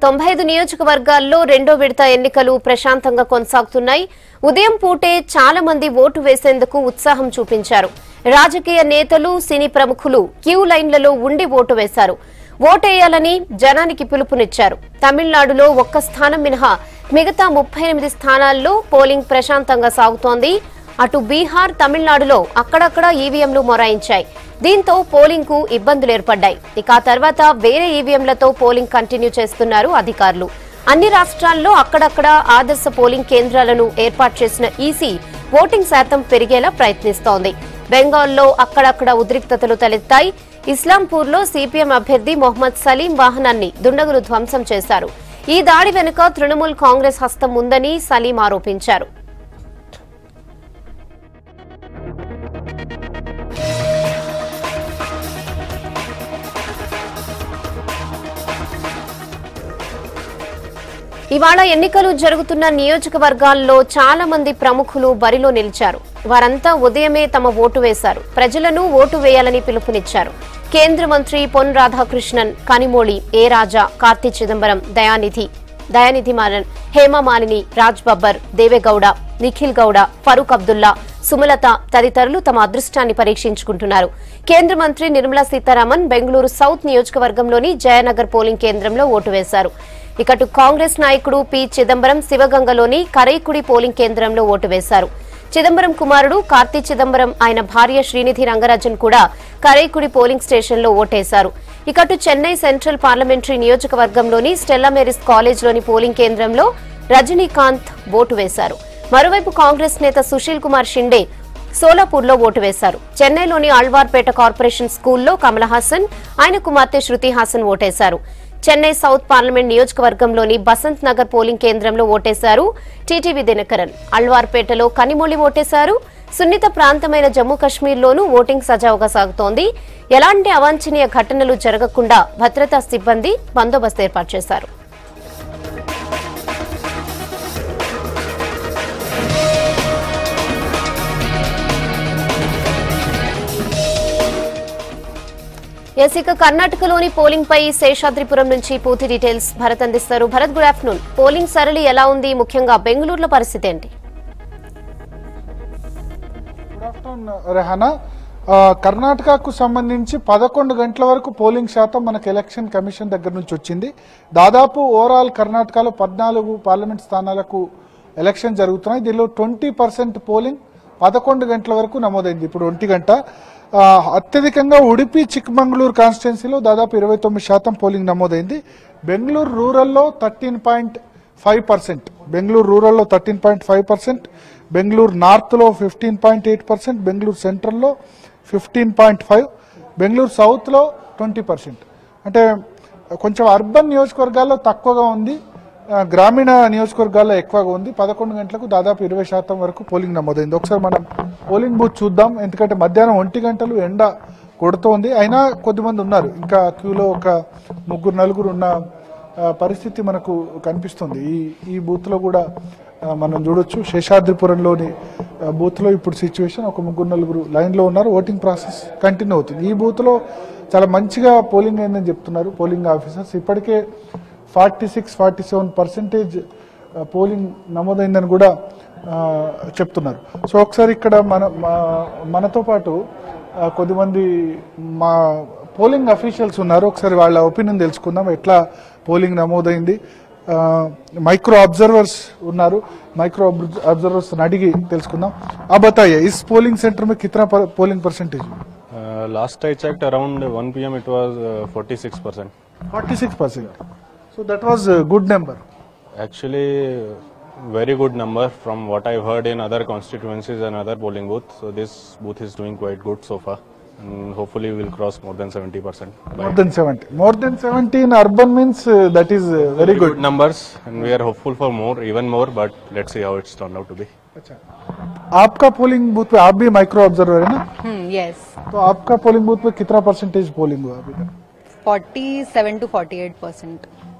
తొంభై ఐదు నియోజకవర్గాల్లో రెండో విడత ఎన్నికలు ప్రశాంతంగా కొనసాగుతున్నాయి ఉదయం పూటే చాలా మంది ఓటు వేసేందుకు ఉత్సాహం చూపించారు రాజకీయ నేతలు సినీ ప్రముఖులు క్యూ లైన్లలో ఉండి ఓటు వేశారు ఓటేయాలని జనానికి పిలుపునిచ్చారు తమిళనాడులో ఒక్క స్థానం మినహా మిగతా ముప్పై ఎనిమిది స్థానాల్లో పోలింగ్ ప్రశాంతంగా సాగుతోంది అటు బీహార్ తమిళనాడులో అక్కడక్కడ ఈవీఎంలు మొరాయించాయి దీంతో పోలింగ్ కు ఇబ్బందులు ఏర్పడ్డాయి ఇక ఆ తర్వాత వేరే ఈవీఎంలతో పోలింగ్ కంటిన్యూ చేస్తున్నారు అధికారులు అన్ని రాష్ట్రాల్లో అక్కడక్కడ ఆదర్శ పోలింగ్ కేంద్రాలను ఏర్పాటు చేసిన ఈసీ ఓటింగ్ శాతం పెరిగేలా ప్రయత్నిస్తోంది బెంగాల్లో అక్కడక్కడ ఉద్రిక్తతలు తలెత్తాయి ఇస్లాంపూర్లో సిపిఎం అభ్యర్థి మొహమ్మద్ సలీం వాహనాన్ని దుండగులు ధ్వంసం చేశారు ఈ దాడి వెనుక తృణమూల్ కాంగ్రెస్ హస్తం ఉందని సలీం ఆరోపించారు ఇవాళ ఎన్నికలు జరుగుతున్న నియోజకవర్గాల్లో చాలా మంది ప్రముఖులు బరిలో నిలిచారు వారంతా ఉదయమే తమ ఓటు వేశారు ప్రజలను ఓటు వేయాలని పిలుపునిచ్చారు కేంద్ర మంత్రి పొన్ రాధాకృష్ణన్ కనిమోళి ఏ రాజా కార్తీ చిదంబరం దయానిధి దయానిధి మారన్ హేమమాలిని రాజ్ బబ్బర్ దేవేగౌడ నిఖిల్ గౌడ ఫరూక్ అబ్దుల్లా సుమలత తదితరులు తమ అదృష్టాన్ని పరీక్షించుకుంటున్నారు కేంద్ర మంత్రి నిర్మలా సీతారామన్ బెంగళూరు సౌత్ నియోజకవర్గంలోని జయనగర్ పోలింగ్ కేంద్రంలో ఓటు వేశారు ఇకటు కాంగ్రెస్ నాయకుడు పి చిదంబరం శివగంగలోని కరైకుడి పోలింగ్ కేంద్రంలో ఓటు వేశారు చిదంబరం కుమారుడు కార్తీ చిదంబరం ఆయన భార్య శ్రీనిధి రంగరాజన్ కూడా కరైకుడి పోలింగ్ స్టేషన్లో ఓటేశారు ఇకటు చెన్నై సెంట్రల్ పార్లమెంటరీ నియోజకవర్గంలోని స్టెల్లా మేరిస్ కాలేజ్లోని పోలింగ్ కేంద్రంలో రజనీకాంత్ ఓటు వేశారు మరోవైపు కాంగ్రెస్ నేత సుశీల్ కుమార్ షిండే సోలాపూర్లో ఓటు వేశారు చెన్నైలోని ఆళ్వార్పేట కార్పొరేషన్ స్కూల్లో కమల్ హాసన్ ఆయన కుమార్తె శృతి హాసన్ ఓటేశారు చెన్నై సౌత్ పార్లమెంట్ నియోజకవర్గంలోని బసంత్ నగర్ పోలింగ్ కేంద్రంలో ఓటేశారు టీటీవీ దినకరన్ అల్వార్పేటలో కనిమొళి ఓటేశారు సున్నిత ప్రాంతమైన జమ్మూ కశ్మీర్లోనూ ఓటింగ్ సజావుగా సాగుతోంది ఎలాంటి అవాంఛనీయ ఘటనలు జరగకుండా భద్రతా సిబ్బంది బందోబస్తు ఏర్పాటు చేశారు ఎస్ ఇక కర్ణాటకలోని పోలింగ్ పై శేషాద్రిపురం నుంచి పూర్తి డీటెయిల్స్ భరత్ అందిస్తారు భరత్ గుడ్ ఆఫ్టర్నూన్ పోలింగ్ సరళి ఎలా ఉంది ముఖ్యంగా బెంగళూరులో పరిస్థితి ఏంటి గుడ్ ఆఫ్టర్నూన్ రెహానా ఆ, కర్ణాటకకు సంబంధించి పదకొండు గంటల వరకు పోలింగ్ శాతం మనకు ఎలక్షన్ కమిషన్ దగ్గర నుంచి వచ్చింది దాదాపు ఓవరాల్ కర్ణాటకలో పద్నాలుగు పార్లమెంట్ స్థానాలకు ఎలక్షన్ జరుగుతున్నాయి దీనిలో ట్వంటీ పర్సెంట్ పోలింగ్ పదకొండు గంటల వరకు నమోదైంది ఇప్పుడు ఒంటి గంట ఆ, అత్యధికంగా ఉడిపి చిక్మంగళూరు కాన్స్టిట్యున్సీలో దాదాపు ఇరవై తొమ్మిది శాతం పోలింగ్ నమోదైంది బెంగళూరు రూరల్లో thirteen point five percent Bengaluru రూరల్లో thirteen point five percent Bengaluru నార్త్లో fifteen point eight percent Bengaluru సెంట్రల్లో ఫిఫ్టీన్ పాయింట్ ఫైవ్ బెంగళూరు సౌత్లో ట్వంటీ పర్సెంట్ అంటే కొంచెం అర్బన్ నియోజకవర్గాల్లో తక్కువగా ఉంది ఆ, గ్రామీణ నియోజకవర్గాల్లో ఎక్కువగా ఉంది పదకొండు గంటలకు దాదాపు ఇరవై శాతం వరకు పోలింగ్ నమోదైంది ఒకసారి మనం పోలింగ్ బూత్ చూద్దాం ఎందుకంటే మధ్యాహ్నం ఒంటి గంటలు ఎండ కొడుతోంది అయినా కొద్దిమంది ఉన్నారు ఇంకా క్యూలో ఒక ముగ్గురు నలుగురు ఉన్న ఆ, పరిస్థితి మనకు కనిపిస్తుంది ఈ ఈ బూత్లో కూడా ఆ, మనం చూడొచ్చు శేషాద్రిపురంలోని ఆ, బూత్లో ఇప్పుడు సిచ్యువేషన్ ఒక ముగ్గురు నలుగురు లైన్లో ఉన్నారు ఓటింగ్ ప్రాసెస్ కంటిన్యూ అవుతుంది ఈ బూత్లో చాలా మంచిగా పోలింగ్ అయిందని చెప్తున్నారు పోలింగ్ ఆఫీసర్స్ ఇప్పటికే forty six forty seven percentage polling నమోదైందని కూడా ఆ, చెప్తున్నారు సో ఒకసారి ఇక్కడ మన మా- మనతో పాటు ఆ, కొద్దిమంది మా పోలింగ్ అఫీషియల్స్ ఉన్నారు ఒకసారి వాళ్ళ ఒపీనియన్ తెలుసుకుందాం ఎట్లా పోలింగ్ నమోదైంది ఆ, మైక్రో అబ్జర్వర్స్ ఉన్నారు మైక్రో అబ్జర్వర్స్ అడిగి తెలుసుకుందాం ఆ బతాయే ఇస్ పోలింగ్ సెంటర్ में कितना पर, polling percentage Uh, last I checked around 1 pm it was uh, 46%. 46 percent so that was a good number Actually, very good number from what I've heard in other constituencies and other polling booths. So this booth is doing quite good so far. And hopefully we'll cross more than 70%. more than 70 more than 70 in urban means uh, that is uh, very good numbers and we are hopeful for more, even more, but let's see how it's turned out to be. अच्छा आपका polling booth पे आप भी micro observer है ना yes तो आपका polling booth पे कितना परसेंटेज पोलिंग हुआ अभी तक forty seven to forty eight percent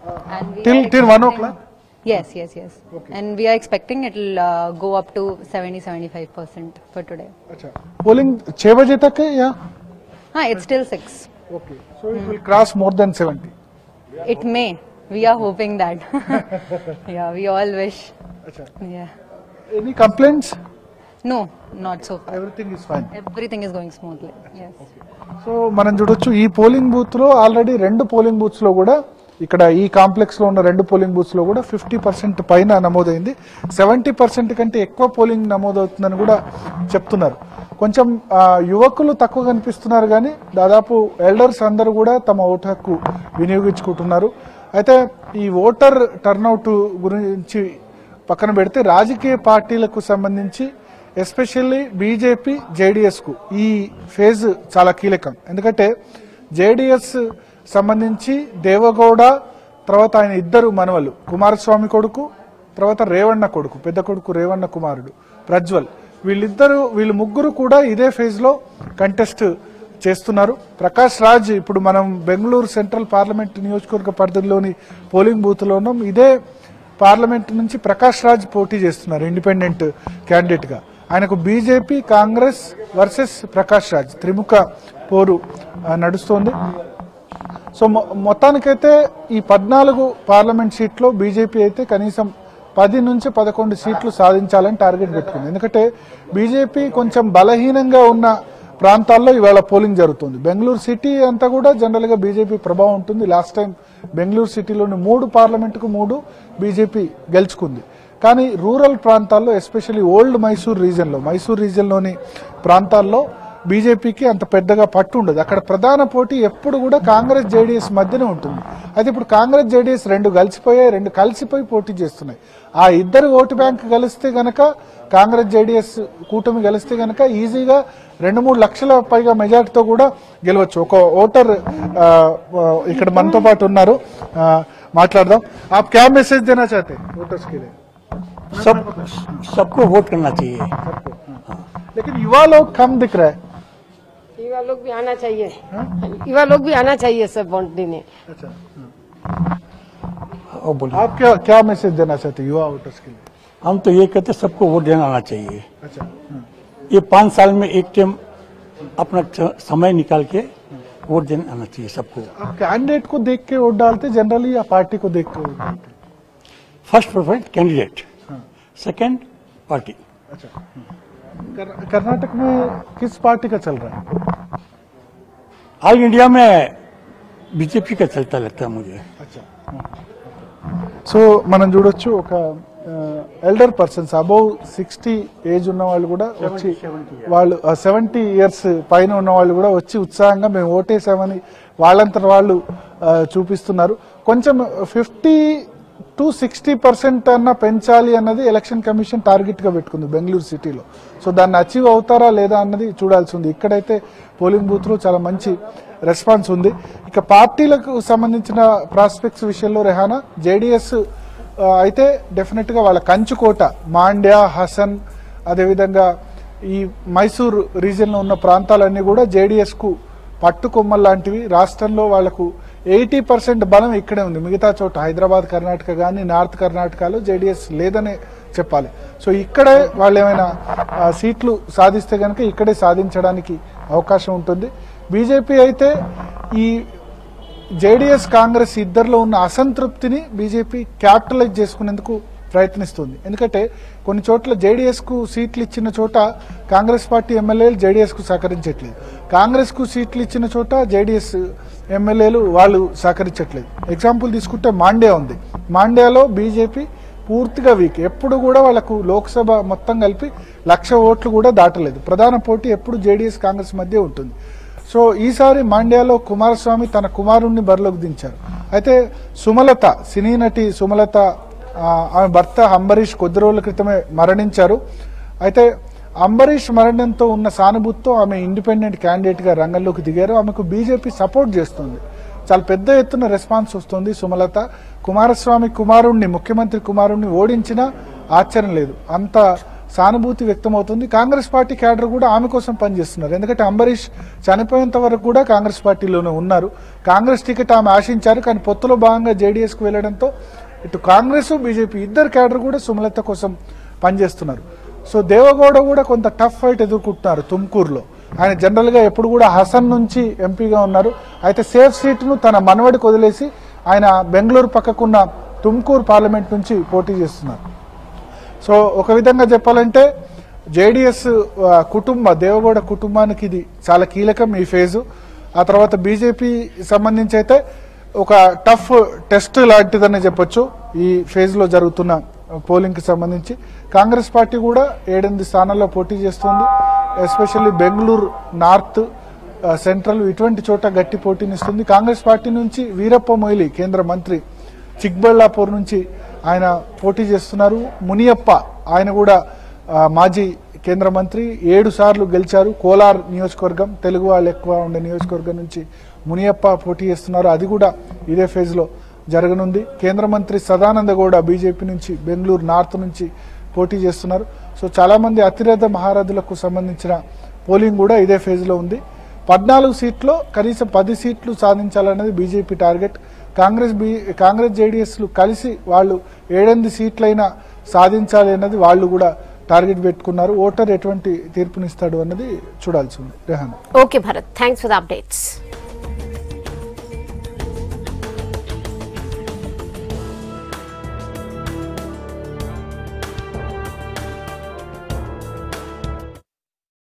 till till one o'clock Yes, yes, yes. And we are expecting it will uh, go up to 70 75 percent for today. अच्छा polling छह बजे तक है या Ah, it's still six. Okay so it will cross more than 70 It may. We are hoping that. yeah, we all wish. अच्छा Yeah. Any complaints No, not so far. Everything is fine Everything is going smoothly. Yes. So మనం చూడొచ్చు ఈ polling booth లో already రెండు polling booths లో కూడా ఇక్కడ ఈ కాంప్లెక్స్ లో ఉన్న రెండు పోలింగ్ బూత్స్ లో కూడా ఫిఫ్టీ పర్సెంట్ పైన నమోదైంది సెవెంటీ పర్సెంట్ కంటే ఎక్కువ పోలింగ్ నమోదవుతుందని కూడా చెప్తున్నారు కొంచెం ఆ, యువకులు తక్కువ కనిపిస్తున్నారు కానీ దాదాపు ఎల్డర్స్ అందరూ కూడా తమ ఓటు హక్కు వినియోగించుకుంటున్నారు అయితే ఈ ఓటర్ టర్నౌట్ గురించి పక్కన పెడితే రాజకీయ పార్టీలకు సంబంధించి ఎస్పెషల్లీ బీజేపీ జేడిఎస్ కు ఈ ఫేజ్ చాలా కీలకం ఎందుకంటే జేడిఎస్ సంబంధించి దేవగౌడ తర్వాత ఆయన ఇద్దరు మనవలు కుమారస్వామి కొడుకు తర్వాత రేవಣ್ణ కొడుకు పెద్ద కొడుకు రేవಣ್ణ కుమారుడు ప్రజ్వల్ వీళ్ళిద్దరు వీళ్ళు ముగ్గురు కూడా ఇదే ఫేజ్ లో కంటెస్ట్ చేస్తున్నారు ప్రకాష్ రాజ్ ఇప్పుడు మనం బెంగళూరు సెంట్రల్ పార్లమెంట్ నియోజకవర్గ పరిధిలోని పోలింగ్ బూత్ లో ఉన్నాం ఇదే పార్లమెంట్ నుంచి ప్రకాష్ రాజ్ పోటీ చేస్తున్నారు ఇండిపెండెంట్ క్యాండిడేట్ గా ఆయనకు బీజేపీ కాంగ్రెస్ వర్సెస్ ప్రకాష్ రాజ్ త్రిముఖ పోరు ఆ, నడుస్తోంది సో మొ- మొత్తానికైతే ఈ పద్నాలుగు పార్లమెంట్ సీట్లో బీజేపీ అయితే కనీసం పది నుంచి పదకొండు సీట్లు సాధించాలని టార్గెట్ పెట్టుకుంది ఎందుకంటే బీజేపీ కొంచెం బలహీనంగా ఉన్న ప్రాంతాల్లో ఇవాళ పోలింగ్ జరుగుతుంది బెంగళూరు సిటీ అంతా కూడా జనరల్ గా బీజేపీ ప్రభావం ఉంటుంది లాస్ట్ టైం బెంగళూరు సిటీలోని మూడు పార్లమెంటుకు మూడు బీజేపీ గెలుచుకుంది కానీ రూరల్ ప్రాంతాల్లో ఎస్పెషల్లీ ఓల్డ్ మైసూర్ రీజన్లో మైసూర్ రీజన్లోని ప్రాంతాల్లో బీజేపీకి అంత పెద్దగా పట్టు ఉండదు అక్కడ ప్రధాన పోటీ ఎప్పుడు కూడా కాంగ్రెస్ జేడీఎస్ మధ్యనే ఉంటుంది అయితే ఇప్పుడు కాంగ్రెస్ జేడీఎస్ రెండు కలిసిపోయాయి రెండు కలిసిపోయి పోటీ చేస్తున్నాయి ఆ ఇద్దరు ఓటు బ్యాంక్ కలిస్తే గనక కాంగ్రెస్ జేడీఎస్ కూటమి కలిస్తే గనక ఈజీగా రెండు మూడు లక్షల పైగా మెజార్టీతో కూడా గెలవచ్చు ఒక ఓటర్ ఆ, ఆ, ఇక్కడ మనతో పాటు ఉన్నారు ఆ, మాట్లాడదాం ఆప్ క్యా మెసేజ్ దేనా చాతే ఓటర్స్ కి लिए? सब सबको वोट करना चाहिए लेकिन युवा लोग कम दिख रहा है युवा लोग भी आना चाहिए युवा लोग भी आना चाहिए सब वोट देने अच्छा और बोलिए आप क्या क्या मैसेज देना चाहते हैं युवा वोटर्स के लिए हम तो ये कहते हैं सबको वोट देना आना चाहिए अच्छा हाँ। ये पाँच साल में एक टाइम अपना च- समय निकाल के वोट देना आना चाहिए सबको आप कैंडिडेट को देख के वोट डालते जनरली या पार्टी को देख के वोट डालते first preference candidate second party अच्छा कर- कर्नाटक में किस पार्टी का चल रहा है ऑल इंडिया में बीजेपी का चलता लगता है मुझे अच्छा సో మనం చూడొచ్చు ఒక elder persons above sixty age ఉన్న వాళ్ళు కూడా వచ్చి వాళ్ళు సెవెంటీ ఇయర్స్ పైన ఉన్న వాళ్ళు కూడా వచ్చి ఉత్సాహంగా మేము ఓటేసామని వాళ్ళంతా వాళ్ళు ఆ, చూపిస్తున్నారు కొంచెం ఫిఫ్టీ టు సిక్స్టీ పర్సెంట్ అన్న పెంచాలి అన్నది ఎలక్షన్ కమిషన్ టార్గెట్ గా పెట్టుకుంది బెంగళూరు సిటీలో సో దాన్ని అచీవ్ అవుతారా లేదా అన్నది చూడాల్సి ఉంది ఇక్కడైతే పోలింగ్ బూత్ లో చాలా మంచి రెస్పాన్స్ ఉంది ఇక పార్టీలకు సంబంధించిన ప్రాస్పెక్ట్స్ విషయంలో రెహానా జేడిఎస్ అయితే డెఫినెట్ గా వాళ్ళ కంచుకోట మాండ్యా హసన్ అదేవిధంగా ఈ మైసూర్ రీజియన్ లో ఉన్న ప్రాంతాలన్నీ కూడా జేడిఎస్ కు పట్టుకొమ్మల్ లాంటివి రాష్ట్రంలో వాళ్లకు ఎయిటీ పర్సెంట్ బలం ఇక్కడే ఉంది మిగతా చోట హైదరాబాద్ కర్ణాటక కానీ నార్త్ కర్ణాటకలో జేడీఎస్ లేదనే చెప్పాలి సో ఇక్కడే వాళ్ళు ఏమైనా ఆ, సీట్లు సాధిస్తే కనుక ఇక్కడే సాధించడానికి అవకాశం ఉంటుంది బీజేపీ అయితే ఈ జేడీఎస్ కాంగ్రెస్ ఇద్దరిలో ఉన్న అసంతృప్తిని బీజేపీ క్యాపిటలైజ్ చేసుకునేందుకు ప్రయత్నిస్తుంది ఎందుకంటే కొన్ని చోట్ల జేడీఎస్ కు సీట్లు ఇచ్చిన చోట కాంగ్రెస్ పార్టీ ఎమ్మెల్యేలు జేడీఎస్ కు సహకరించట్లేదు కాంగ్రెస్ కు సీట్లు ఇచ్చిన చోట జేడీఎస్ ఎమ్మెల్యేలు వాళ్ళు సహకరించట్లేదు ఎగ్జాంపుల్ తీసుకుంటే మాండ్యా ఉంది మాండ్యాలో బీజేపీ పూర్తిగా వీక్ ఎప్పుడు కూడా వాళ్ళకు లోక్సభ మొత్తం కలిపి లక్ష ఓట్లు కూడా దాటలేదు ప్రధాన పోటీ ఎప్పుడు జేడీఎస్ కాంగ్రెస్ మధ్య ఉంటుంది సో ఈసారి మాండ్యాలో కుమారస్వామి తన కుమారుణ్ణి బరిలోకి దించారు అయితే సుమలత సినీ నటి సుమలత ఆ, ఆమె భర్త అంబరీష్ కొద్ది రోజుల క్రితమే మరణించారు అయితే అంబరీష్ మరణంతో ఉన్న సానుభూతితో ఆమె ఇండిపెండెంట్ క్యాండిడేట్ గా రంగంలోకి దిగారు ఆమెకు బీజేపీ సపోర్ట్ చేస్తుంది చాలా పెద్ద ఎత్తున రెస్పాన్స్ వస్తుంది సుమలత కుమారస్వామి కుమారుణ్ణి ముఖ్యమంత్రి కుమారుణ్ణి ఓడించినా ఆశ్చర్యం లేదు అంత సానుభూతి వ్యక్తమవుతుంది కాంగ్రెస్ పార్టీ క్యాడర్ కూడా ఆమె కోసం పనిచేస్తున్నారు ఎందుకంటే అంబరీష్ చనిపోయేంత వరకు కూడా కాంగ్రెస్ పార్టీలోనే ఉన్నారు కాంగ్రెస్ టికెట్ ఆమె ఆశించారు కానీ పొత్తులో భాగంగా జేడీఎస్ కు వెళ్లడంతో ఇటు కాంగ్రెస్ బీజేపీ ఇద్దరు క్యాడర్ కూడా సుమలత కోసం పనిచేస్తున్నారు సో దేవగౌడ కూడా కొంత టఫ్ ఫైట్ ఎదుర్కొంటున్నారు తుమ్కూరులో ఆయన జనరల్ గా ఎప్పుడు కూడా హసన్ నుంచి ఎంపీగా ఉన్నారు అయితే సేఫ్ సీట్ ను తన మనవడికి వదిలేసి ఆయన బెంగళూరు పక్కకున్న తుమ్కూరు పార్లమెంట్ నుంచి పోటీ చేస్తున్నారు సో ఒక విధంగా చెప్పాలంటే జేడిఎస్ కుటుంబ దేవగౌడ కుటుంబానికి ఇది చాలా కీలకం ఈ ఫేజు ఆ తర్వాత బీజేపీ సంబంధించి అయితే ఒక టఫ్ టెస్ట్ లాంటిదని చెప్పొచ్చు ఈ ఫేజ్లో జరుగుతున్న పోలింగ్కి సంబంధించి కాంగ్రెస్ పార్టీ కూడా ఏడెనిమిది స్థానాల్లో పోటీ చేస్తుంది ఎస్పెషల్లీ బెంగళూరు నార్త్ ఆ, సెంట్రల్ ఇటువంటి చోట గట్టి పోటీనిస్తుంది కాంగ్రెస్ పార్టీ నుంచి వీరప్ప మొయిలి కేంద్ర మంత్రి చిక్బళ్ళాపూర్ నుంచి ఆయన పోటీ చేస్తున్నారు మునియప్ప ఆయన కూడా ఆ, మాజీ కేంద్ర మంత్రి ఏడు సార్లు గెలిచారు కోలార్ నియోజకవర్గం తెలుగు వాళ్ళు ఎక్కువ ఉండే నియోజకవర్గం నుంచి మునియప్ప పోటీ చేస్తున్నారు అది కూడా ఇదే ఫేజ్లో జరగనుంది కేంద్ర మంత్రి సదానంద గౌడ బీజేపీ నుంచి బెంగళూరు నార్త్ నుంచి పోటీ చేస్తున్నారు సో చాలా మంది అతిరథ మహారథులకు సంబంధించిన పోలింగ్ కూడా ఇదే ఫేజ్లో ఉంది పద్నాలుగు సీట్లో కనీసం పది సీట్లు సాధించాలన్నది బీజేపీ టార్గెట్ కాంగ్రెస్ బీ కాంగ్రెస్ జేడీఎస్లు కలిసి వాళ్ళు ఏడెనిమిది సీట్లైనా సాధించాలి అన్నది వాళ్ళు కూడా టార్గెట్ పెట్టుకున్నారు ఓటర్ ఎటువంటి తీర్పునిస్తాడు అన్నది చూడాల్సి ఉంది Rehana okay Bharat thanks for the updates